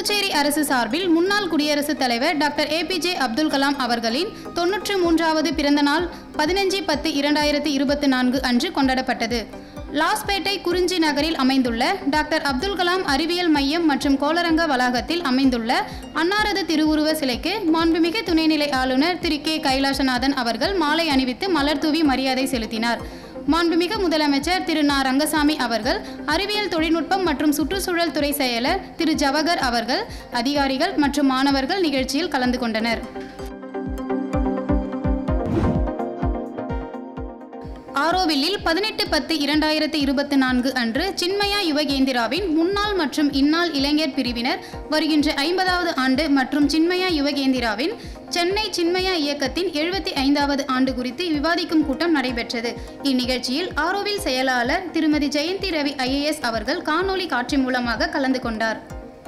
புதுச்சேரி அரசு சார்பில் முன்னாள் குடியரசுத் தலைவர் டாக்டர் ஏபிஜே அப்துல் கலாம் அவர்களின் தொன்னூற்று மூன்றாவது பிறந்த நாள் பதினஞ்சு பத்து இரண்டாயிரத்தி இருபத்தி நான்கு அன்று கொண்டாடப்பட்டது லாஸ்பேட்டை குறிஞ்சி நகரில் அமைந்துள்ள டாக்டர் அப்துல் கலாம் அறிவியல் மையம் மற்றும் கோளரங்க வளாகத்தில் அமைந்துள்ள அன்னாரது திருவுருவ சிலைக்கு மாண்புமிகு துணைநிலை ஆளுநர் திரு கே கைலாசநாதன் அவர்கள் மாலை அணிவித்து மலர் தூவி மரியாதை செலுத்தினார் மாண்புமிகு முதலமைச்சர் திரு நா ரங்கசாமி அவர்கள் அறிவியல் தொழில்நுட்பம் மற்றும் சுற்றுச்சூழல் துறை செயலர் திரு ஜவஹர் அவர்கள் அதிகாரிகள் மற்றும் மாணவர்கள் நிகழ்ச்சியில் கலந்து கொண்டனர் ஆரோவில்லில் பதினெட்டு பத்து இரண்டாயிரத்தி இருபத்தி நான்கு அன்று சின்மயா யுவகேந்திராவின் முன்னாள் மற்றும் இந்நாள் இளைஞர் பிரிவினர் வருகின்ற ஐம்பதாவது ஆண்டு மற்றும் சின்மயா யுவகேந்திராவின் சென்னை சின்மயா இயக்கத்தின் எழுபத்தி ஐந்தாவது ஆண்டு குறித்து விவாதிக்கும் கூட்டம் நடைபெற்றது இந்நிகழ்ச்சியில் ஆரோவில் செயலாளர் திருமதி ஜெயந்தி ரவி ஐஏஎஸ் அவர்கள் காணொலி காட்சி மூலமாக கலந்து கொண்டார்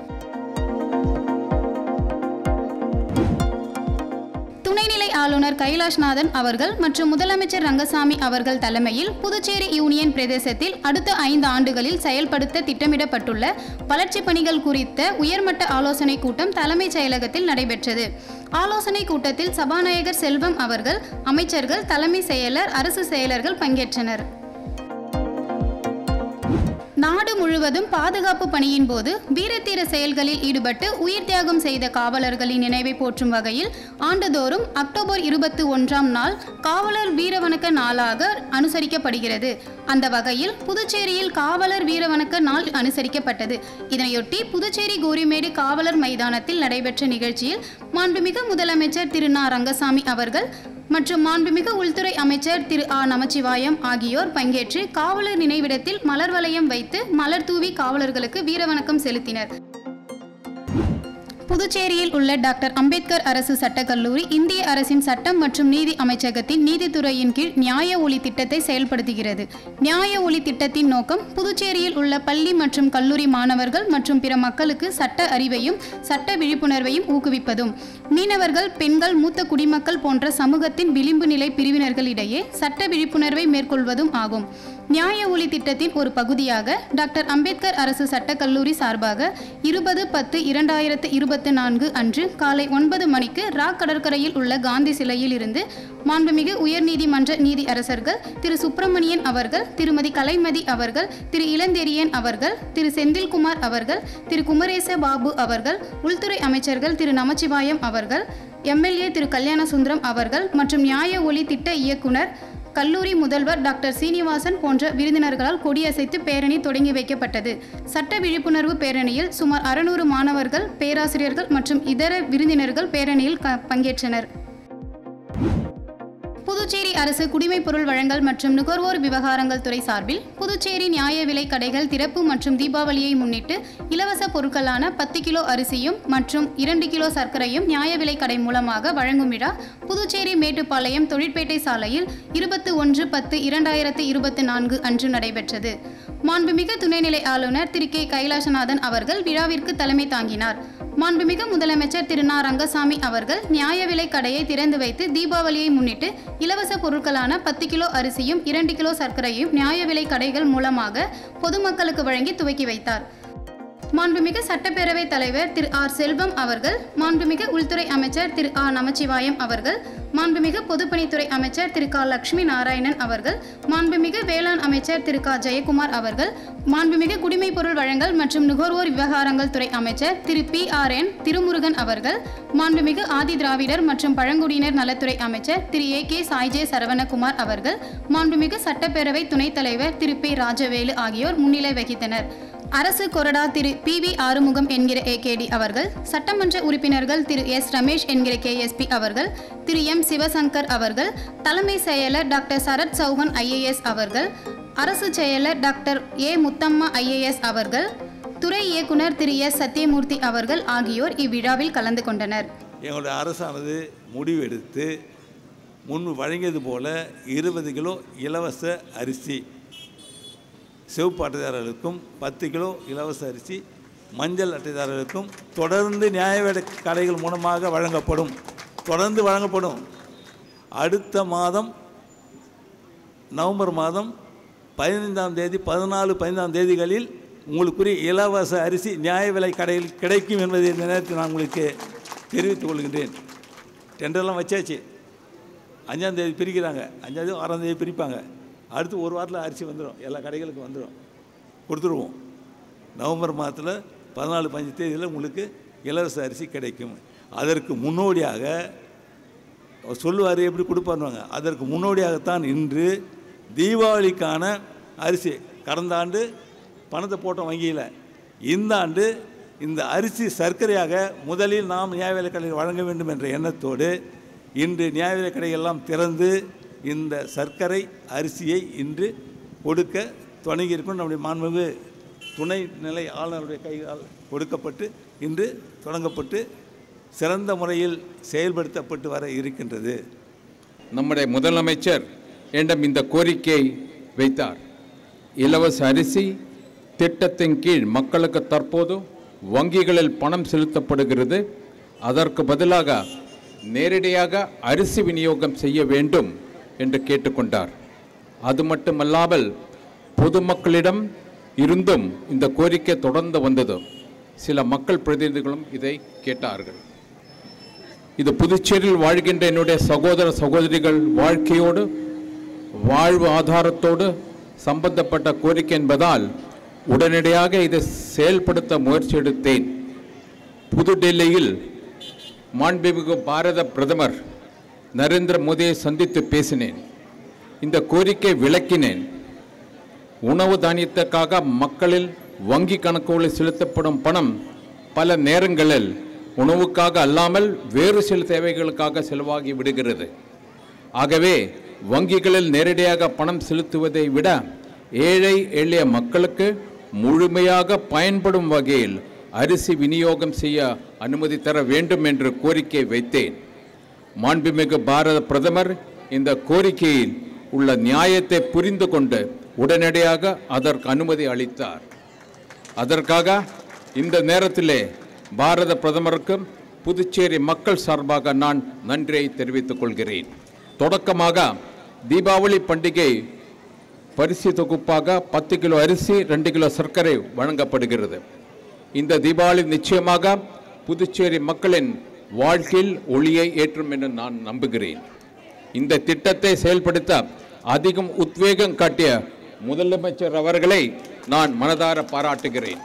துணைநிலை ஆளுநர் கைலாஷ்நாதன் அவர்கள் மற்றும் முதலமைச்சர் ரங்கசாமி அவர்கள் தலைமையில் புதுச்சேரி யூனியன் பிரதேசத்தில் அடுத்த ஐந்து ஆண்டுகளில் செயல்படுத்த திட்டமிடப்பட்டுள்ள வளர்ச்சிப் பணிகள் குறித்த உயர்மட்ட ஆலோசனை கூட்டம் தலைமைச் செயலகத்தில் நடைபெற்றது ஆலோசனை கூட்டத்தில் சபாநாயகர் செல்வம் அவர்கள் அமைச்சர்கள் தலைமை செயலர் அரசு செயலர்கள் பங்கேற்றனர் நாடு முழுவதும் பாதுகாப்பு பணியின் போது வீரத்தீர செயல்களில் ஈடுபட்டு உயிர் தியாகம் செய்த காவலர்களின் நினைவை போற்றும் வகையில் ஆண்டுதோறும் அக்டோபர் இருபத்தி ஒன்றாம் நாள் காவலர் வீரவணக்க நாளாக அனுசரிக்கப்படுகிறது அந்த வகையில் புதுச்சேரியில் காவலர் வீரவணக்க நாள் அனுசரிக்கப்பட்டது இதனையொட்டி புதுச்சேரி கோரிமேடு காவலர் மைதானத்தில் நடைபெற்ற நிகழ்ச்சியில் மாண்புமிகு முதலமைச்சர் திரு நா ரங்கசாமி அவர்கள் மற்றும் மாண்புமிகு உள்துறை அமைச்சர் திரு ஆ நமச்சிவாயம் ஆகியோர் பங்கேற்று காவலர் நினைவிடத்தில் மலர் வளையம் வைத்து மலர் தூவி காவலர்களுக்கு வீரவணக்கம் செலுத்தினர் புதுச்சேரியில் உள்ள டாக்டர் அம்பேத்கர் அரசு சட்டக் கல்லூரி இந்திய அரசின் சட்டம் மற்றும் நீதி அமைச்சகத்தின் நீதித்துறையின் கீழ் நியாய ஒளி திட்டத்தை செயல்படுத்துகிறது நியாய ஒளி திட்டத்தின் நோக்கம் புதுச்சேரியில் உள்ள பள்ளி மற்றும் கல்லூரி மாணவர்கள் மற்றும் பிற மக்களுக்கு சட்ட அறிவையும் சட்ட விழிப்புணர்வையும் ஊக்குவிப்பதும் மீனவர்கள் பெண்கள் மூத்த குடிமக்கள் போன்ற சமூகத்தின் விளிம்பு நிலை பிரிவினர்களிடையே சட்ட விழிப்புணர்வை மேற்கொள்வதும் ஆகும் நியாய ஒளி திட்டத்தின் ஒரு பகுதியாக டாக்டர் அம்பேத்கர் அரசு சட்டக் கல்லூரி சார்பாக இருபது பத்து இரண்டாயிரத்து இருபத்தி நான்கு அன்று காலை ஒன்பது மணிக்கு ராக் கடற்கரையில் உள்ள காந்தி சிலையில் இருந்து மாண்புமிகு உயர்நீதிமன்ற நீதி அரசர்கள் திரு சுப்பிரமணியன் அவர்கள் திருமதி கலைமதி அவர்கள் திரு இளந்தெரியன் அவர்கள் திரு செந்தில்குமார் அவர்கள் திரு குமரேச பாபு அவர்கள் உள்துறை அமைச்சர்கள் திரு நமச்சிவாயம் அவர்கள் எம்எல்ஏ திரு கல்யாணசுந்தரம் அவர்கள் மற்றும் நியாய ஒளி திட்ட இயக்குனர் கல்லூரி முதல்வர் டாக்டர் சீனிவாசன் போன்ற விருந்தினர்களால் கொடியசைத்து பேரணி தொடங்கி வைக்கப்பட்டது சட்ட விழிப்புணர்வு பேரணியில் சுமார் அறுநூறு மாணவர்கள் பேராசிரியர்கள் மற்றும் இதர விருந்தினர்கள் பேரணியில் க- பங்கேற்றனர் புதுச்சேரி அரசு குடிமைப் பொருள் வழங்கல் மற்றும் நுகர்வோர் விவகாரங்கள் துறை சார்பில் புதுச்சேரி நியாய விலை கடைகள் திறப்பு மற்றும் தீபாவளியை முன்னிட்டு இலவச பொருட்களான பத்து கிலோ அரிசியும் மற்றும் இரண்டு கிலோ சர்க்கரையும் நியாய விலை கடை மூலமாக வழங்கும் விழா புதுச்சேரி மேட்டுப்பாளையம் தொழிற்பேட்டை சாலையில் இருபத்தி ஒன்று பத்து இரண்டாயிரத்து இருபத்தி நான்கு அன்று நடைபெற்றது மாண்புமிகு துணைநிலை ஆளுநர் திரு கே கைலாசநாதன் அவர்கள் விழாவிற்கு தலைமை தாங்கினார் மாண்புமிகு முதலமைச்சர் திரு நா ரங்கசாமி அவர்கள் நியாய விலை கடையை திறந்து வைத்து தீபாவளியை முன்னிட்டு இலவச பொருட்களான பத்து கிலோ அரிசியும் இரண்டு கிலோ சர்க்கரையும் நியாய விலை கடைகள் மூலமாக பொதுமக்களுக்கு வழங்கி துவக்கி வைத்தார் மாண்புமிகு சட்டப்பேரவைத் தலைவர் திரு ஆர் செல்வம் அவர்கள் மாண்புமிகு உள்துறை அமைச்சர் திரு ஆ நமச்சிவாயம் அவர்கள் மாண்புமிகு பொதுப்பணித்துறை அமைச்சர் திரு க லட்சுமி நாராயணன் அவர்கள் மாண்புமிகு வேளாண் அமைச்சர் திரு க ஜெயக்குமார் அவர்கள் மாண்புமிகு குடிமைப் பொருள் வழங்கல் மற்றும் நுகர்வோர் விவகாரங்கள் துறை அமைச்சர் Thiru P R N Thirumurugan அவர்கள் மாண்புமிகு ஆதி திராவிடர் மற்றும் பழங்குடியினர் நலத்துறை அமைச்சர் திரு ஏ கே சாய்ஜே சரவணகுமார் அவர்கள் மாண்புமிகு சட்டப்பேரவை துணைத் தலைவர் திரு பி ராஜவேலு ஆகியோர் முன்னிலை வகித்தனர் அரசு கொறடா திரு பி வி ஆறுமுகம் என்கிற ஏகேடி அவர்கள் சட்டமன்ற உறுப்பினர்கள் திரு எஸ் ரமேஷ் என்கிற கேஎஸ்பி அவர்கள் திரு எம் சிவசங்கர் அவர்கள் தலைமை செயலர் டாக்டர் சரத் சௌஹன் ஐஏஎஸ் அவர்கள் அரசு செயலர் டாக்டர் ஏ முத்தம்மா ஐஏஎஸ் அவர்கள் துறை இயக்குனர் திரு எஸ் சத்யமூர்த்தி அவர்கள் ஆகியோர் இவ்விழாவில் கலந்து கொண்டனர் எங்களுடைய அரசானது முடிவெடுத்து முன் வழங்கியது போல இருபது கிலோ இலவச அரிசி சிவப்பு அட்டைதாரர்களுக்கும் பத்து கிலோ இலவச அரிசி மஞ்சள் அட்டைதாரர்களுக்கும் தொடர்ந்து நியாய விலை கடைகள் மூலமாக வழங்கப்படும் தொடர்ந்து வழங்கப்படும் அடுத்த மாதம் நவம்பர் மாதம் பதினைந்தாம் தேதி பதினாலு பதினைந்தாம் தேதிகளில் உங்களுக்குரிய இலவச அரிசி நியாய விலை கடையில் கிடைக்கும் என்பதை இந்த நேரத்தில் நான் உங்களுக்கு தெரிவித்துக் கொள்கின்றேன் டெண்டர்லாம் வச்சாச்சு அஞ்சாந்தேதி பிரிக்கிறாங்க அஞ்சாந்தேதி ஆறாந்தேதி பிரிப்பாங்க அடுத்து ஒரு வாரத்தில் அரிசி வந்துடும் எல்லா கடைகளுக்கும் வந்துடும் கொடுத்துருவோம் நவம்பர் மாதத்தில் பதினாலு பஞ்சு தேதியில் உங்களுக்கு இலவச அரிசி கிடைக்கும் அதற்கு முன்னோடியாக அவர் சொல்லுவார் எப்படி கொடுப்பாருவாங்க அதற்கு முன்னோடியாகத்தான் இன்று தீபாவளிக்கான அரிசி கடந்த ஆண்டு பணத்தை போட்டோம் வங்கியில் இந்த ஆண்டு இந்த அரிசி சர்க்கரையாக முதலில் நாம் நியாய விலைக் கடையில் வழங்க வேண்டும் என்ற எண்ணத்தோடு இன்று நியாய விலைக் கடையெல்லாம் திறந்து இந்த சர்க்கரை அரிசியை இன்று கொடுக்க தொடங்கியிருக்கும் நம்முடைய மாண்புமிகு துணை நிலை ஆளுநருடைய கையால் கொடுக்கப்பட்டு இன்று தொடங்கப்பட்டு சிறந்த முறையில் செயல்படுத்தப்பட்டு வர இருக்கின்றது நம்முடைய முதலமைச்சர் என்னிடம் இந்த கோரிக்கையை வைத்தார் இலவச அரிசி திட்டத்தின் கீழ் மக்களுக்கு தற்போது வங்கிகளில் பணம் செலுத்தப்படுகிறது அதற்கு பதிலாக நேரடியாக அரிசி விநியோகம் செய்ய வேண்டும் என்று கேட்டுக்கொண்டார் அது மட்டுமல்லாமல் பொதுமக்களிடம் இருந்தும் இந்த கோரிக்கை தொடர்ந்து வந்தது சில மக்கள் பிரதிநிதிகளும் இதை கேட்டார்கள் இது புதுச்சேரியில் வாழ்கின்ற என்னுடைய சகோதர சகோதரிகள் வாழ்க்கையோடு வாழ்வு ஆதாரத்தோடு சம்பந்தப்பட்ட கோரிக்கை என்பதால் உடனடியாக இதை செயல்படுத்த முயற்சி எடுத்தேன் புதுடெல்லியில் மாண்புமிகு பாரத பிரதமர் நரேந்திர மோடியை சந்தித்து பேசினேன் இந்த கோரிக்கை விளக்கினேன் உணவு தானியத்திற்காக மக்களில் வங்கி கணக்குகளில் செலுத்தப்படும் பணம் பல நேரங்களில் உணவுக்காக அல்லாமல் வேறு சில தேவைகளுக்காக செலவாகி விடுகிறது ஆகவே வங்கிகளில் நேரடியாக பணம் செலுத்துவதை விட ஏழை எளிய மக்களுக்கு முழுமையாக பயன்படும் வகையில் அரிசி விநியோகம் செய்ய அனுமதி தர வேண்டும் என்று கோரிக்கை வைத்தேன் மாண்புமிகு பாரத பிரதமர் இந்த கோரிக்கையில் உள்ள நியாயத்தை புரிந்து கொண்டு உடனடியாக அதற்கு அனுமதி அளித்தார் அதற்காக இந்த நேரத்திலே பாரத பிரதமருக்கும் புதுச்சேரி மக்கள் சார்பாக நான் நன்றியை தெரிவித்துக் கொள்கிறேன் தொடக்கமாக தீபாவளி பண்டிகை பரிசு தொகுப்பாக பத்து கிலோ அரிசி ரெண்டு கிலோ சர்க்கரை வழங்கப்படுகிறது இந்த தீபாவளி நிச்சயமாக புதுச்சேரி மக்களின் வாழ்க்கையில் ஒளியை ஏற்றும் என்று நான் நம்புகிறேன் இந்த திட்டத்தை செயல்படுத்த அதிகம் உத்வேகம் காட்டிய முதலமைச்சர் அவர்களை நான் மனதார பாராட்டுகிறேன்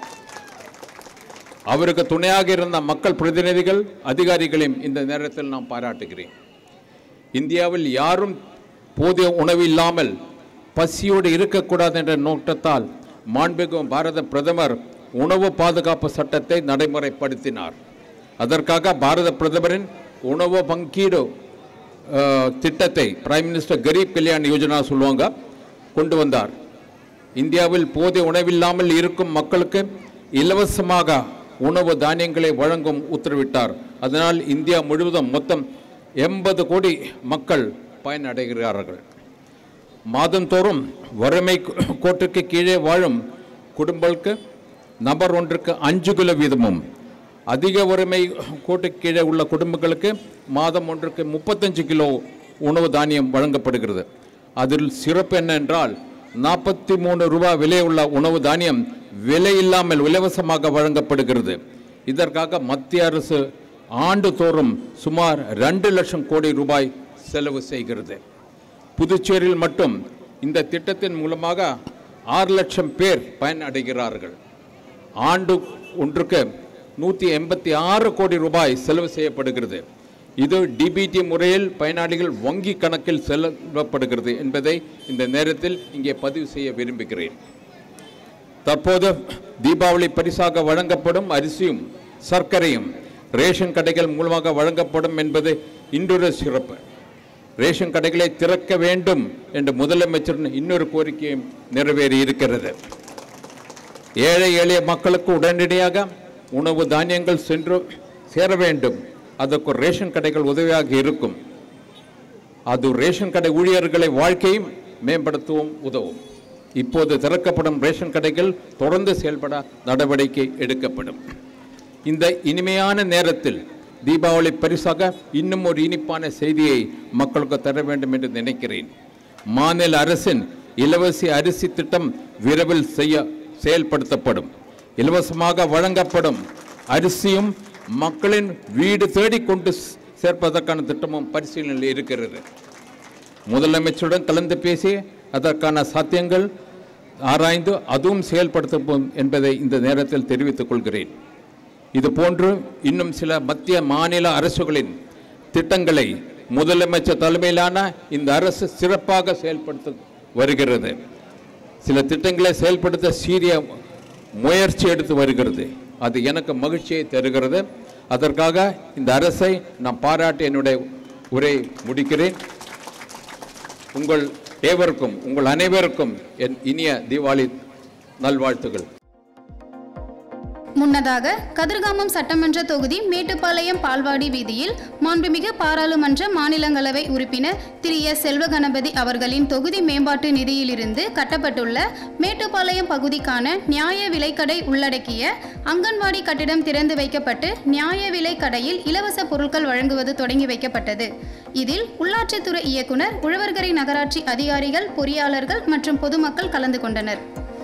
அவருக்கு துணையாக இருந்த மக்கள் பிரதிநிதிகள் அதிகாரிகளையும் இந்த நேரத்தில் நான் பாராட்டுகிறேன் இந்தியாவில் யாரும் போதிய உணவு இல்லாமல் பசியோடு இருக்கக்கூடாது என்ற நோக்கத்தால் மாண்புமிகு பாரத பிரதமர் உணவு பாதுகாப்பு சட்டத்தை நடைமுறைப்படுத்தினார் அதற்காக பாரத பிரதமரின் உணவு பங்கீடு அஹ், திட்டத்தை பிரைம் மினிஸ்டர் கரீப் கல்யாண் யோஜனா சொல்லுவாங்க கொண்டு வந்தார் இந்தியாவில் போதிய உணவில்லாமல் இருக்கும் மக்களுக்கு இலவசமாக உணவு தானியங்களை வழங்கும் உத்தரவிட்டார் அதனால் இந்தியா முழுவதும் மொத்தம் எண்பது கோடி மக்கள் பயனடைகிறார்கள் மாதந்தோறும் வறுமை கோட்டுக்கு கீழே வாழும் குடும்பங்களுக்கு நபர் ஒன்றுக்கு அஞ்சு கிலோ வீதமும் அதிக வறுமை கோட்டுக்கு கீழே உள்ள குடும்பங்களுக்கு மாதம் ஒன்றுக்கு முப்பத்தஞ்சு கிலோ உணவு தானியம் வழங்கப்படுகிறது அதில் சிறப்பு என்னென்றால் நாற்பத்தி மூணு ரூபாய் விலை உள்ள உணவு தானியம் விலை இல்லாமல் இலவசமாக வழங்கப்படுகிறது இதற்காக மத்திய அரசு ஆண்டுதோறும் சுமார் ரெண்டு லட்சம் கோடி ரூபாய் செலவு செய்கிறது புதுச்சேரியில் மட்டும் இந்த திட்டத்தின் மூலமாக ஆறு லட்சம் பேர் பயனடைகிறார்கள் ஆண்டு ஒன்றுக்கு நூற்றி எண்பத்தி ஆறு கோடி ரூபாய் செலவு செய்யப்படுகிறது இது டிபிடி முறையில் பயனாளிகள் வங்கி கணக்கில் செல்லப்படுகிறது என்பதை இந்த நேரத்தில் இங்கே பதிவு செய்ய விரும்புகிறேன் தற்போது தீபாவளி பரிசாக வழங்கப்படும் அரிசியும் சர்க்கரையும் ரேஷன் கடைகள் மூலமாக வழங்கப்படும் என்பது இன்றொரு சிறப்பு ரேஷன் கடைகளை திறக்க வேண்டும் என்று முதலமைச்சரின் இன்னொரு கோரிக்கையும் நிறைவேறி இருக்கிறது ஏழை எளிய மக்களுக்கு உடனடியாக உணவு தானியங்கள் சென்று சேர வேண்டும் அதற்கு ரேஷன் கடைகள் உதவியாக இருக்கும் அது ரேஷன் கடை ஊழியர்களை வாழ்க்கையும் மேம்படுத்தவும் உதவும் இப்போது திறக்கப்படும் ரேஷன் கடைகள் தொடர்ந்து செயல்பட நடவடிக்கை எடுக்கப்படும் இந்த இனிமையான நேரத்தில் தீபாவளி பரிசாக இன்னும் ஒரு இனிப்பான செய்தியை மக்களுக்கு தர வேண்டும் என்று நினைக்கிறேன் மாநில அரசின் இலவச அரிசி திட்டம் விரைவில் செய்ய செயல்படுத்தப்படும் இலவசமாக வழங்கப்படும் அரிசியும் மக்களின் வீடு தேடி கொண்டு சேர்ப்பதற்கான திட்டமும் பரிசீலனையில் இருக்கிறது முதலமைச்சருடன் கலந்து பேசி அதற்கான சாத்தியங்கள் ஆராய்ந்து அதுவும் செயல்படுத்தப்படும் என்பதை இந்த நேரத்தில் தெரிவித்துக் கொள்கிறேன் இது போன்று இன்னும் சில மத்திய மாநில அரசுகளின் திட்டங்களை முதலமைச்சர் தலைமையிலான இந்த அரசு சிறப்பாக செயல்படுத்த வருகிறது சில திட்டங்களை செயல்படுத்த சீரிய முயற்சி எடுத்து வருகிறது அது எனக்கு மகிழ்ச்சியை தருகிறது அதற்காக இந்த அரசை நான் பாராட்டி என்னுடைய உரை முடிக்கிறேன் உங்கள் ஏவருக்கும் உங்கள் அனைவருக்கும் என் இனிய தீபாவளி நல்வாழ்த்துகள் முன்னதாக கதிர்காமம் சட்டமன்ற தொகுதி மேட்டுப்பாளையம் பால்வாடி வீதியில் மாண்புமிகு பாராளுமன்ற மாநிலங்களவை உறுப்பினர் திரு எஸ் செல்வகணபதி அவர்களின் தொகுதி மேம்பாட்டு நிதியிலிருந்து கட்டப்பட்டுள்ள மேட்டுப்பாளையம் பகுதிக்கான நியாய விலைக்கடை உள்ளடக்கிய அங்கன்வாடி கட்டிடம் திறந்து வைக்கப்பட்டு நியாய விலை கடையில் இலவச பொருட்கள் வழங்குவது தொடங்கி வைக்கப்பட்டது இதில் உள்ளாட்சித்துறை இயக்குனர் உழவர்கரை நகராட்சி அதிகாரிகள் பொறியாளர்கள் மற்றும் பொதுமக்கள் கலந்து கொண்டனர்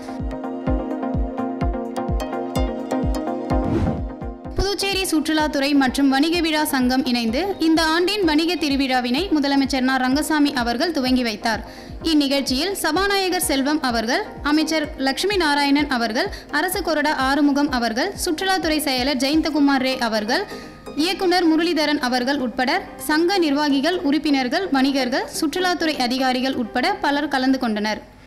புதுச்சேரி சுற்றுலாத்துறை மற்றும் வணிக விழா சங்கம் இணைந்து இந்த ஆண்டின் வணிக திருவிழாவினை முதலமைச்சர் நா ரங்கசாமி அவர்கள் துவங்கி வைத்தார் இந்நிகழ்ச்சியில் சபாநாயகர் செல்வம் அவர்கள் அமைச்சர் லட்சுமி நாராயணன் அவர்கள் அரசு கொறடா ஆறுமுகம் அவர்கள் சுற்றுலாத்துறை செயலர் ஜெயந்தகுமார் ரே அவர்கள் இயக்குனர் முரளிதரன் அவர்கள் உட்பட சங்க நிர்வாகிகள் உறுப்பினர்கள் வணிகர்கள் சுற்றுலாத்துறை அதிகாரிகள் உட்பட பலர் கலந்து கொண்டனர்